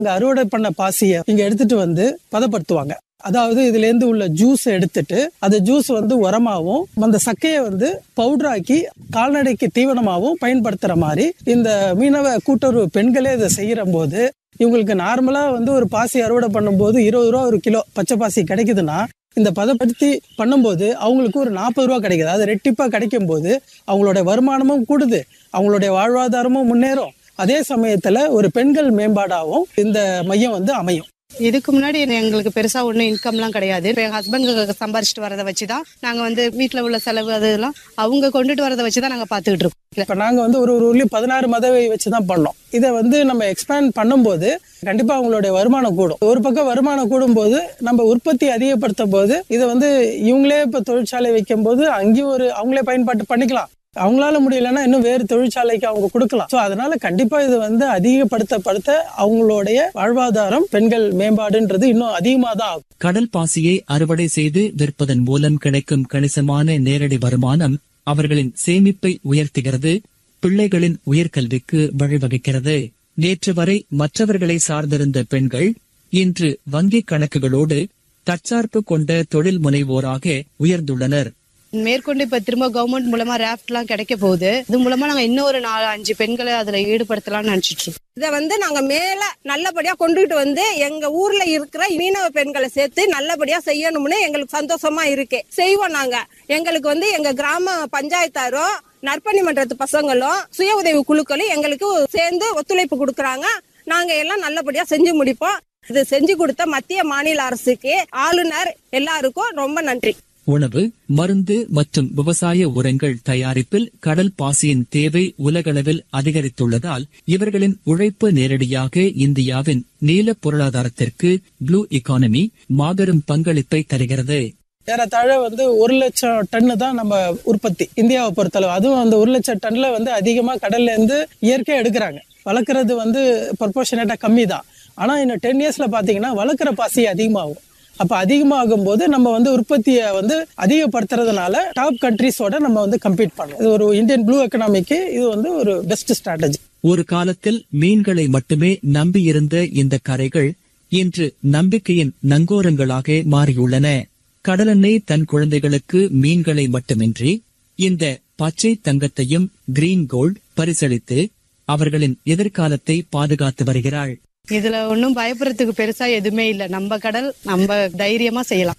இங்க அறுவடை பண்ண பாசியை இங்க எடுத்துட்டு வந்து பதப்படுத்துவாங்க அதாவது இதுல இருந்து உள்ள ஜூஸ் எடுத்துட்டு அந்த ஜூஸ் வந்து உரமாவும் அந்த சக்கையை வந்து பவுடராக்கி கால்நடைக்கு தீவனமாகவும் பயன்படுத்துற மாதிரி இந்த மீனவ கூட்டுறவு பெண்களே இதை செய்யற போது இவங்களுக்கு நார்மலா வந்து ஒரு பாசி அறுவடை பண்ணும்போது இருபது ரூபா ஒரு கிலோ பச்சை பாசி கிடைக்குதுன்னா இந்த பதப்படுத்தி பண்ணும்போது அவங்களுக்கு ஒரு நாற்பது ரூபா கிடைக்குது அது ரெட்டிப்பா கிடைக்கும் போது அவங்களோட வருமானமும் கூடுது அவங்களுடைய வாழ்வாதாரமும் முன்னேறும் அதே சமயத்துல ஒரு பெண்கள் மேம்பாடாகவும் இந்த மையம் வந்து அமையும் இதுக்கு முன்னாடி எங்களுக்கு பெருசா ஒன்றும் இன்கம்லாம் கிடையாது இப்போ எங்கள் ஹஸ்பண்ட் சம்பாரிச்சிட்டு வரதை வச்சு தான் நாங்கள் வந்து வீட்டில் உள்ள செலவு அது இதெல்லாம் அவங்க கொண்டுட்டு வரதை வச்சு தான் நாங்கள் பார்த்துக்கிட்டு இருக்கோம் இப்ப நாங்க வந்து ஒரு ஒரு ஊர்லயும் பதினாறு மதவை வச்சு தான் பண்ணோம் இதை வந்து நம்ம எக்ஸ்பேண்ட் பண்ணும்போது கண்டிப்பா அவங்களுடைய வருமானம் கூடும் ஒரு பக்கம் வருமானம் கூடும்போது நம்ம உற்பத்தி அதிகப்படுத்தும் போது இதை வந்து இவங்களே இப்ப தொழிற்சாலை வைக்கும் போது அங்கேயும் ஒரு அவங்களே பயன்பாட்டு பண்ணிக்கலாம் அவங்களால முடியலன்னா இன்னும் வேறு தொழிற்சாலைக்கு அவங்க கொடுக்கலாம் ஸோ அதனால கண்டிப்பா இது வந்து அதிகப்படுத்தப்படுத்த அவங்களுடைய வாழ்வாதாரம் பெண்கள் மேம்பாடுன்றது இன்னும் அதிகமாக தான் ஆகும் கடல் பாசியை அறுவடை செய்து விற்பதன் மூலம் கிடைக்கும் கணிசமான நேரடி வருமானம் அவர்களின் சேமிப்பை உயர்த்துகிறது பிள்ளைகளின் உயர்கல்விக்கு வழிவகுக்கிறது நேற்று வரை மற்றவர்களை சார்ந்திருந்த பெண்கள் இன்று வங்கிக் கணக்குகளோடு தற்சார்பு கொண்ட தொழில் முனைவோராக உயர்ந்துள்ளனர் மேற்கொண்டு இப்போ திரும்ப கவர்மெண்ட் மூலமா ராஃப்ட்லாம் கிடைக்க போகுது இது மூலமா நாங்கள் இன்னும் ஒரு நாலு அஞ்சு பெண்களை அதில் ஈடுபடுத்தலாம்னு நினச்சிட்டு இருக்கோம் இதை வந்து நாங்க மேல நல்லபடியா கொண்டுகிட்டு வந்து எங்க ஊர்ல இருக்கிற மீனவ பெண்களை சேர்த்து நல்லபடியா செய்யணும்னு எங்களுக்கு சந்தோஷமா இருக்கு செய்வோம் நாங்க எங்களுக்கு வந்து எங்க கிராம பஞ்சாயத்தாரும் நற்பணி மன்றத்து பசங்களும் சுய உதவி குழுக்களும் எங்களுக்கு சேர்ந்து ஒத்துழைப்பு கொடுக்கறாங்க நாங்க எல்லாம் நல்லபடியா செஞ்சு முடிப்போம் இது செஞ்சு கொடுத்த மத்திய மாநில அரசுக்கு ஆளுநர் எல்லாருக்கும் ரொம்ப நன்றி உணவு மருந்து மற்றும் விவசாய உரங்கள் தயாரிப்பில் கடல் பாசியின் தேவை உலகளவில் அதிகரித்துள்ளதால் இவர்களின் உழைப்பு நேரடியாக இந்தியாவின் நீல பொருளாதாரத்திற்கு ப்ளூ எக்கானமி மாபெரும் பங்களிப்பை தருகிறது ஏறத்தாழ வந்து ஒரு லட்சம் டன்னு தான் நம்ம உற்பத்தி இந்தியாவை பொறுத்தளவு அதுவும் அந்த ஒரு லட்சம் டன்ல வந்து அதிகமா கடல்ல இருந்து இயற்கையா எடுக்கிறாங்க வளர்க்குறது வந்து ப்ரொபோர்ஷனேட்டா கம்மி தான் ஆனா இன்னும் டென் இயர்ஸ்ல பாத்தீங்கன்னா வளர்க்குற பாசி அதிகமாகும் அப்ப அதிகமாகும் போது நம்ம வந்து உற்பத்தியை வந்து அதிகப்படுத்துறதுனால டாப் கண்ட்ரீஸோட நம்ம வந்து கம்பீட் பண்ணலாம் இது ஒரு இந்தியன் ப்ளூ எக்கனாமிக்கு இது வந்து ஒரு பெஸ்ட் ஸ்ட்ராட்டஜி ஒரு காலத்தில் மீன்களை மட்டுமே நம்பியிருந்த இந்த கரைகள் இன்று நம்பிக்கையின் நங்கூரங்களாக மாறியுள்ளன கடலெண்ணெய் தன் குழந்தைகளுக்கு மீன்களை மட்டுமின்றி இந்த பச்சை தங்கத்தையும் கிரீன் கோல்ட் பரிசளித்து அவர்களின் எதிர்காலத்தை பாதுகாத்து வருகிறாள் இதுல ஒன்றும் பயப்படுறதுக்கு பெருசா எதுவுமே இல்லை நம்ம கடல் நம்ம தைரியமா செய்யலாம்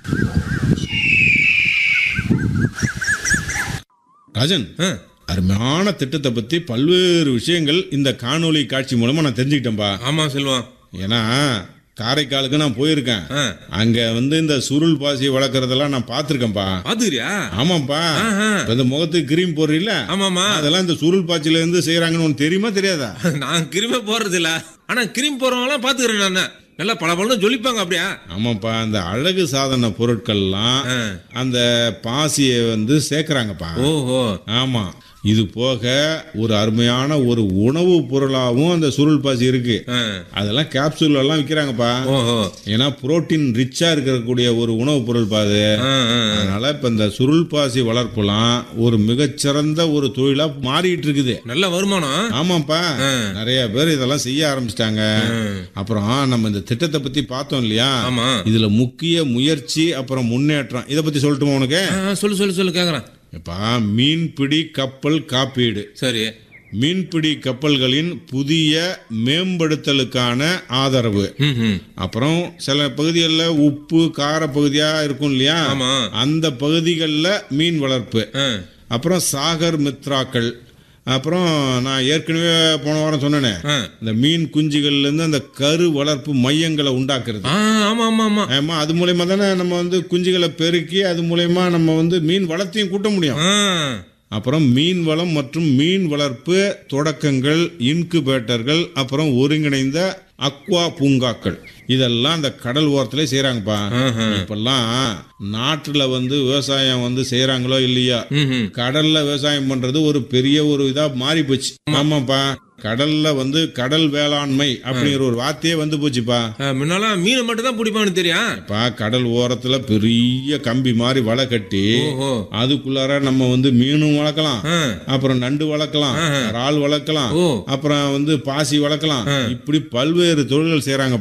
ராஜன் அருமையான திட்டத்தை பத்தி பல்வேறு விஷயங்கள் இந்த காணொளி காட்சி மூலமா நான் தெரிஞ்சுக்கிட்டேன்பா ஆமா செல்வம் ஏன்னா காரைக்காலுக்கு நான் போயிருக்கேன் ஆ. அங்க வந்து இந்த சுருள் பாசி வளர்க்கறதெல்லாம் நான் பார்த்திருக்கேன்பா பாத்துக்கிறியா ஆமாப்பா ஆஹா. இப்ப இந்த முகத்துக்கு கிரீம் போடுறீல்ல ஆமாமா அதெல்லாம் இந்த சுருள் பாச்சில இருந்து செய்யறாங்கன்னு உனக்கு தெரியுமா தெரியாதா நான் கிருமே போறது இல்ல ஆனா கிரீம் போறவங்க எல்லாம் பாத்துக்கிறேன் நான் நல்லா பல பழம் ஜொலிப்பாங்க அப்படியா ஆமாப்பா அந்த அழகு சாதன பொருட்கள்லாம் ஆ. அந்த பாசியை வந்து சேர்க்கறாங்கப்பா ஓஹோ ஆமா இது போக ஒரு அருமையான ஒரு உணவு பொருளாவும் அந்த சுருள் பாசி இருக்கு ஆ. அதெல்லாம் கேப்சூல் எல்லாம் விற்கிறாங்கப்பா ஓஹோ ஏன்னா புரோட்டீன் ரிச்சா இருக்கக்கூடிய ஒரு உணவுப் பொருள் பாது ஆ, ஆ. அதனால இப்ப இந்த சுருள் பாசி வளர்ப்புலாம் ஒரு மிகச்சிறந்த ஒரு தொழிலா மாறிட்டு இருக்குது நல்ல வருமானம் ஆமாப்பா நிறைய பேர் இதெல்லாம் செய்ய ஆரம்பிச்சிட்டாங்க அப்புறம் நம்ம இந்த திட்டத்தை பத்தி பார்த்தோம் இல்லையா ஆமா இதுல முக்கிய முயற்சி அப்புறம் முன்னேற்றம் இதை பத்தி சொல்லட்டுமா உனக்கு ஆ, ஆ, சொல்லு சொல்லு சொல்லு கேக்குறேன் இப்ப மீன்பிடி கப்பல் காப்பீடு சரி மீன்பிடி கப்பல்களின் புதிய மேம்படுத்தலுக்கான ஆதரவு ம், ம். அப்புறம் சில பகுதிகளில் உப்பு கார பகுதியா இருக்கும் இல்லையா ஆமா. அந்த பகுதிகளில் மீன் வளர்ப்பு ஆ. அப்புறம் சாகர் மித்ராக்கள் அப்புறம் நான் ஏற்கனவே போன வாரம் சொன்னேனே ஆ. இந்த மீன் குஞ்சுகள்ல இருந்து அந்த கரு வளர்ப்பு மையங்களை உண்டாக்குறது ஆ, ஆமா ஆமா ஆமா ஆமா அது மூலயமா தானே நம்ம வந்து குஞ்சுகளை பெருக்கி அது மூலயமா நம்ம வந்து மீன் வளர்த்தையும் கூட்ட முடியும் ஆ. அப்புறம் மீன் வளம் மற்றும் மீன் வளர்ப்பு தொடக்கங்கள் இன்குபேட்டர்கள் அப்புறம் ஒருங்கிணைந்த அக்வா பூங்காக்கள் இதெல்லாம் அந்த கடல் ஓரத்திலே செய்யறாங்கப்பா ஆஹா. இப்பெல்லாம் நாட்டுல வந்து விவசாயம் வந்து செய்யறாங்களோ இல்லையா ம், ம். கடல்ல விவசாயம் பண்றது ஒரு பெரிய ஒரு இதா மாறி போச்சு ஆமாப்பா கடல்ல வந்து கடல் வேளாண்மை அப்படிங்கிற ஒரு வார்த்தையே வந்து போச்சுப்பா அஹ், முன்னாலாம் மீனை மட்டும் தான் பிடிப்பான்னு தெரியும் பா கடல் ஓரத்துல பெரிய கம்பி மாதிரி வலை கட்டி ஓஹோ அதுக்குள்ளார நம்ம வந்து மீனும் வளர்க்கலாம் ஆ, அப்புறம் நண்டு வளர்க்கலாம் இறால் வளர்க்கலாம் ஓ அப்புறம் வந்து பாசி வளர்க்கலாம் இப்படி பல்வேறு தொழில்கள் செய்யறாங்க